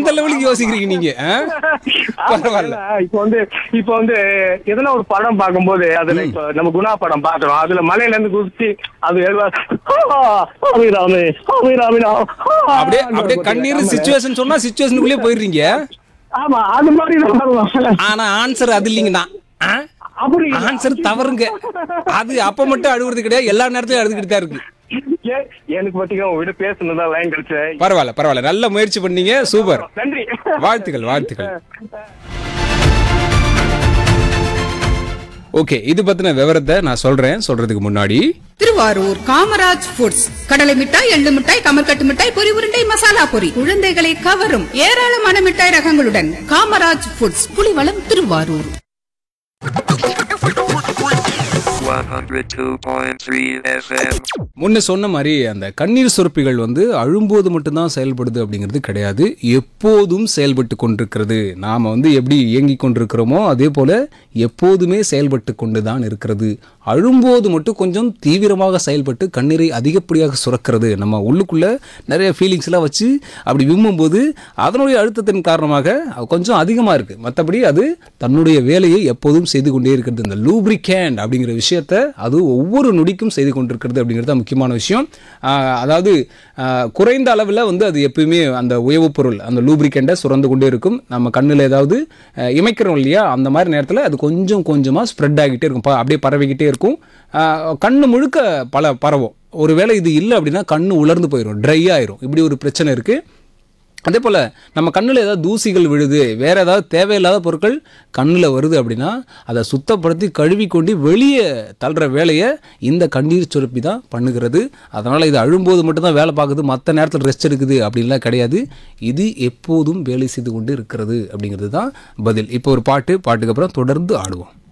அந்த லெவலுக்கு யோசிக்கிறீங்க நீங்க ஆ? பரவாயில்ல ஆமா, இப்ப வந்து இப்ப வந்து எதனா ஒரு படம் பார்க்கும்போது அதுல இப்ப நம்ம குணா படம் பாக்குறோம் அதுல மலையில இருந்து குதிச்சு அது எழுவா அபிராமி அபிராமினா அப்படியே அப்படியே கண்ணீர் சுச்சுவேஷன் சொன்னா சுச்சுவேஷனுக்குள்ளே போயிடுறீங்க ஆமா அது மாதிரி நான் வருவேன். ஆனா ஆன்சர் அது இல்லைங்கண்ணா ஆ? அப்படி ஆன்சர் தவறுங்க அது அப்ப மட்டும் அழுகுறது கிடையாது எல்லா நேரத்திலும் அழுதுகிட்டு தான் இருக்கு ஏ- எனக்கு பாத்தீங்கன்னா உங்க கிட்ட பேசணுதான் லைன் கிடைச்சு பரவாயில்ல பரவாயில்ல நல்ல முயற்சி பண்ணீங்க சூப்பர் நன்றி வாழ்த்துக்கள் வாழ்த்துக்கள் ஓகே இது பத்தின விவரத்தை நான் சொல்றேன் சொல்றதுக்கு முன்னாடி திருவாரூர் காமராஜ் ஃபுட்ஸ் கடலை மிட்டாய் எள்ளு மிட்டாய் கமர்கட்டு மிட்டாய் பொரி உருண்டை மசாலா பொரி குழந்தைகளை கவரும் ஏராளமான மிட்டாய் ரகங்களுடன் காமராஜ் ஃபுட்ஸ் புலிவளம் திருவாரூர் 102.3 FM. முன்ன சொன்ன மாதிரி அந்த கண்ணீர் சுரப்பிகள் வந்து அழும்போது மட்டும்தான் செயல்படுது அப்படிங்கிறது கிடையாது எப்போதும் செயல்பட்டு கொண்டிருக்கிறது நாம் வந்து எப்படி இயங்கிக் கொண்டிருக்கிறோமோ அதே போல் எப்போதுமே செயல்பட்டு கொண்டு தான் இருக்கிறது அழும்போது மட்டும் கொஞ்சம் தீவிரமாக செயல்பட்டு கண்ணீரை அதிகப்படியாக சுரக்கிறது நம்ம உள்ளுக்குள்ளே நிறைய ஃபீலிங்ஸ்லாம் வச்சு அப்படி விரும்பும்போது அதனுடைய அழுத்தத்தின் காரணமாக அது கொஞ்சம் அதிகமாக இருக்குது மற்றபடி அது தன்னுடைய வேலையை எப்போதும் செய்து கொண்டே இருக்கிறது இந்த லூப்ரிகேண்ட் அப்படிங்கிற விஷயத்த அது ஒவ்வொரு நொடிக்கும் செய்து கொண்டிருக்கிறது அப்படிங்கிறது தான் முக்கியமான விஷயம் ஆஹ் அதாவது ஆஹ் குறைந்த அளவில் வந்து அது எப்பயுமே அந்த உயவுப் பொருள் அந்த லூப்ரிகேண்டை சுரந்து கொண்டே இருக்கும் நம்ம கண்ணில் ஏதாவது ஆஹ் இமைக்கிறோம் இல்லையா அந்த மாதிரி நேரத்தில் அது கொஞ்சம் கொஞ்சமாக ஸ்ப்ரெட் ஆகிட்டே இருக்கும் ப- அப்படியே பரவிக்கிட்டே இருக்கும் ஆஹ் கண்ணு முழுக்க பல பரவும் ஒருவேளை இது இல்லை அப்படின்னா கண்ணு உலர்ந்து போயிடும் ட்ரை ஆயிரும் இப்படி ஒரு பிரச்சனை இருக்குது அதே போல் நம்ம கண்ணில் ஏதாவது தூசிகள் விழுது வேறு ஏதாவது தேவையில்லாத பொருட்கள் கண்ணில் வருது அப்படின்னா அதை சுத்தப்படுத்தி கழுவி கொண்டு வெளியே தள்ளுற வேலையை இந்த கண்ணீர் சுரப்பி தான் பண்ணுகிறது அதனால் இது அழும்போது மட்டும்தான் வேலை பார்க்குது மற்ற நேரத்தில் ரெஸ்ட் எடுக்குது அப்படின்லாம் கிடையாது இது எப்போதும் வேலை செய்து கொண்டு இருக்கிறது அப்படிங்கிறது தான் பதில் இப்போ ஒரு பாட்டு பாட்டுக்கு அப்புறம் தொடர்ந்து ஆடுவோம்